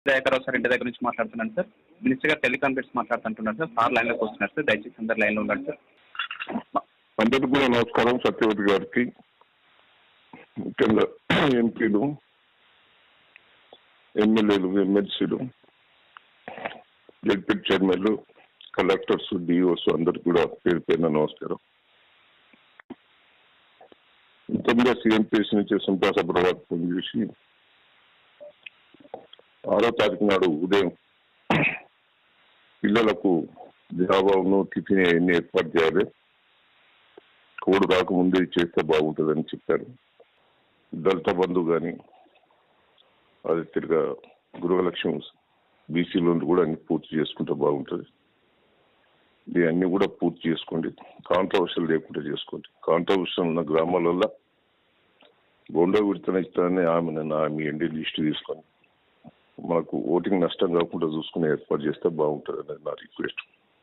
Dayakar Rao sir ఇంటి దగ్గర నుంచి మాట్లాడుతున్నాను సార్ మినిస్టర్ గారు టెలికాన్ఫరెన్స్ మాట్లాడుతుంటున్నారు సార్ సార్ లైన్లోకి వస్తున్నారు సార్ దయచేసి అందరు లైన్లో ఉండండి సార్ అందరికి కూడా నమస్కారం సత్యవతి గారికి ముఖ్యంగా ఎంపీలు ఎమ్మెల్యేలు ఎమ్మెల్సీలు జడ్పీ చైర్మన్లు కలెక్టర్స్ డిఓస్ అందరికి కూడా పేరు పేరున నమస్కారం తొమ్మిదో సిఎంపీఎస్ నుంచి సుంపాస ప్రభాత్ ఫోన్ చేసి ఆరో తారీఖు నాడు ఉదయం పిల్లలకు జవాబును టిఫిన్ అవన్నీ ఏర్పాటు చేయాలి కోడ్ రాకముందే చేస్తే బాగుంటుందని చెప్పారు దళిత బంధు కానీ అది తిరిగా గృహలక్ష్యం బీసీలో కూడా అన్ని పూర్తి చేసుకుంటే బాగుంటుంది ఇవన్నీ కూడా పూర్తి చేసుకోండి కాంట్రవర్షియల్ లేకుండా చేసుకోండి కాంట్రవర్షియల్ ఉన్న గ్రామాలలో గొండ విడతన ఇస్తానని ఆమె నన్ను ఆమె ఎండి లిస్ట్ తీసుకొని మనకు ఓటింగ్ నష్టం కాకుండా చూసుకుని ఏర్పాటు చేస్తే బాగుంటుంది అనేది నా రిక్వెస్ట్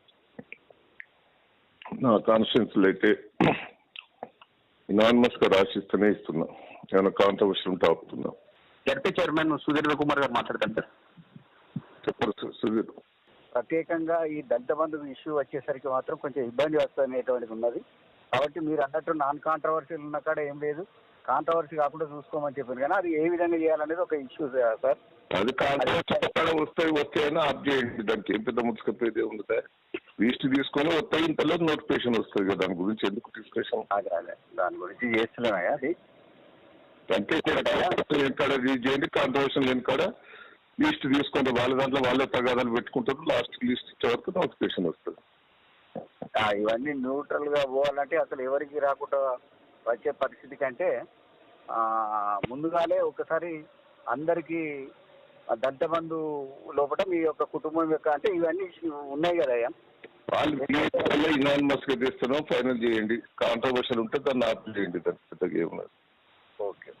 నా కాన్స్టిట్యున్సీలు అయితే ఇనానిమస్ గా రాసిస్తూనే ఇస్తున్నా ఏమైనా కాంట్రవర్షియల్ ఉంటే ఆపుతున్నా జడ్పీ చైర్మన్ సుధీర్ కుమార్ గారు మాట్లాడతాను సార్ చెప్పరు సు- సుధీర్ ప్రత్యేకంగా ఈ దళిత బంధు ఇష్యూ వచ్చేసరికి మాత్రం కొంచెం ఇబ్బంది వస్తుందనేటువంటిది ఉన్నది కాబట్టి మీరు అన్నట్టు నాన్ కాంట్రవర్సీలు ఉన్న కాడ ఏం లేదు కాంట్రవర్సీ కాకుండా చూసుకోమని చెప్పింది కానీ అది ఏ విధంగా చేయాలనేది ఒక ఇష్యూ సార్ అది కాంట్రవర్షియల్ ఎక్కడ వస్తాయి వస్తాయని ఆప్ చేయండి దానికి ఏం పెద్ద ముచ్చుకపోయేది ఉంది లీస్ట్ తీసుకొని వస్తాయి ఇంతలో నోటిఫికేషన్ వస్తుంది కదా దాని గురించి ఎందుకు డిస్కషన్ అదే అదే దాని గురించి చేస్తున్నాయా అది అంటే ఎక్కడ చేయండి కాంట్రవర్షన్ లేని కాడ లిస్ట్ తీసుకుంటే వాళ్ళ దాంట్లో వాళ్ళే తగాదాలు పెట్టుకుంటారు లాస్ట్ లిస్ట్ ఇచ్చే వరకు నోటిఫికేషన్ వస్తుంది ఆ, ఇవన్నీ న్యూట్రల్ గా పోవాలంటే అసలు ఎవరికి రాకుండా వచ్చే పరిస్థితి కంటే ఆ, ముందుగానే ఒకసారి అందరికి ఆ దళిత బంధు లోపల మీ యొక్క కుటుంబం యొక్క అంటే ఇవన్నీ ఉన్నాయి కదా అయ్యా వాళ్ళు ఇనానిమస్ గా తీస్తున్నాం ఫైనల్ చేయండి కాంట్రవర్షియల్ ఉంటే దాన్ని ఆప్ చేయండి దాన్ని పెద్దగా ఏమున్నది ఓకే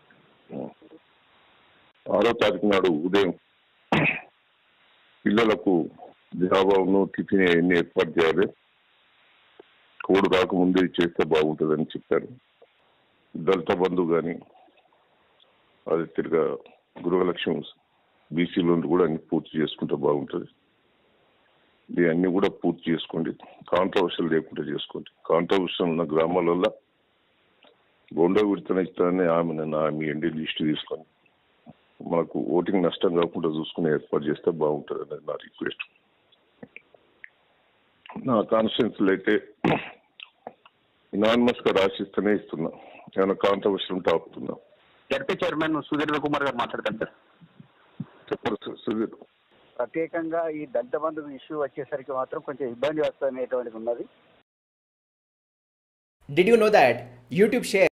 ఆరో తారీఖు నాడు ఉదయం పిల్లలకు జవాబును టిఫిన్ అవన్నీ ఏర్పాటు చేయాలి కోడ్ రాకముందే చేస్తే బాగుంటుందని చెప్పారు దళిత బంధు కానీ అది తిరిగా గృహలక్ష్యం బీసీలో కూడా అన్ని పూర్తి చేసుకుంటే బాగుంటుంది ఇవన్నీ కూడా పూర్తి చేసుకోండి కాంట్రవర్షియల్ లేకుండా చేసుకోండి కాంట్రవర్షియల్ ఉన్న గ్రామాలలో గొండ విడతన ఇస్తానని ఆమె నన్ను ఆమె ఎండి లిస్ట్ తీసుకొని మనకు ఓటింగ్ నష్టం కాకుండా చూసుకుని ఏర్పాటు చేస్తే బాగుంటుంది అనేది నా రిక్వెస్ట్ నా కాన్స్టిట్యున్సీలు అయితే ఇనానిమస్ గా రాసిస్తూనే ఇస్తున్నా ఏమైనా కాంట్రవర్షియల్ ఉంటే ఆపుతున్నా జడ్పీ చైర్మన్ సుధీర్ కుమార్ గారు మాట్లాడతాను సార్ చెప్పరు సు- సుధీర్ ప్రత్యేకంగా ఈ దళిత బంధు ఇష్యూ వచ్చేసరికి మాత్రం కొంచెం ఇబ్బంది వస్తుందనేటువంటిది ఉన్నది Did you know that YouTube shares